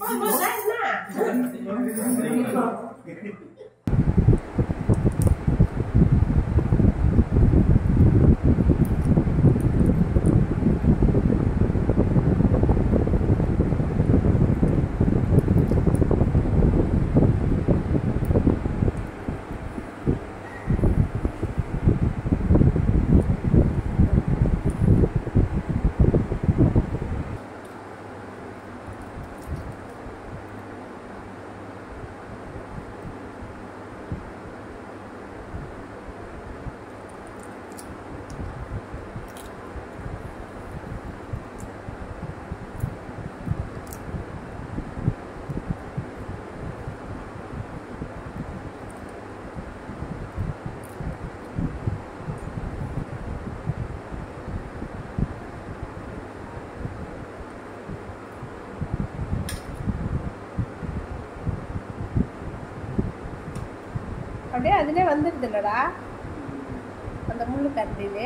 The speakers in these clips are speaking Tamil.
அப்படியே அதுலயே வந்துடுது இல்லடா அந்த முள்ளு கட்டிலே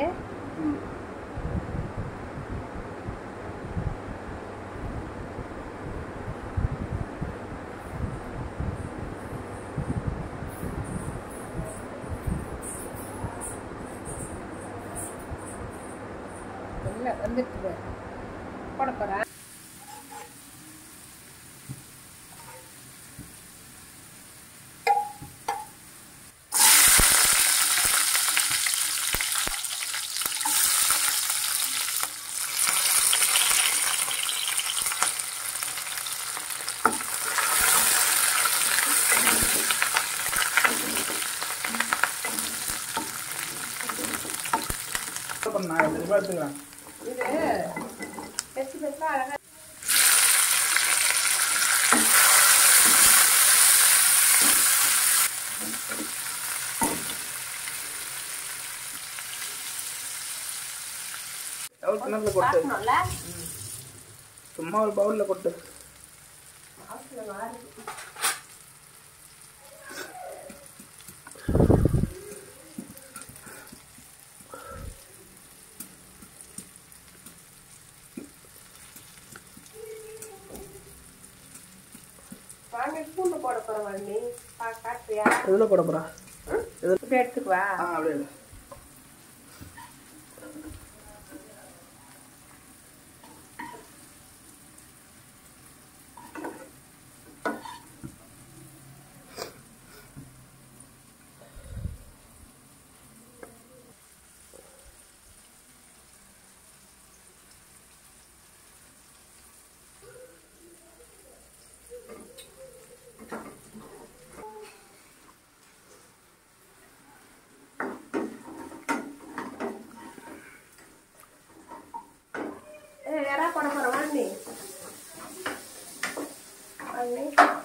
இல்லை வந்துட்டு போட போகிறேன் நான் எடுத்து எடுத்துக்கிறேன் இது பெருசு பெருசாக அழகாக எவ்வளோ கிணறுல கொட்டு பார்க்கணும்ல சும்மா ஒரு பவுலில் கொட்டு அவசியம் மாறுது வாங்க பூண்டு போட போகிறேன் வண்ணி பா காட்டுறியா எதில் போட போகிறா இப்படி எடுத்துக்குவா ஆ அப்படியே எடு. ஏ யாரா போட போகிறேன் வண்ணி வண்ணி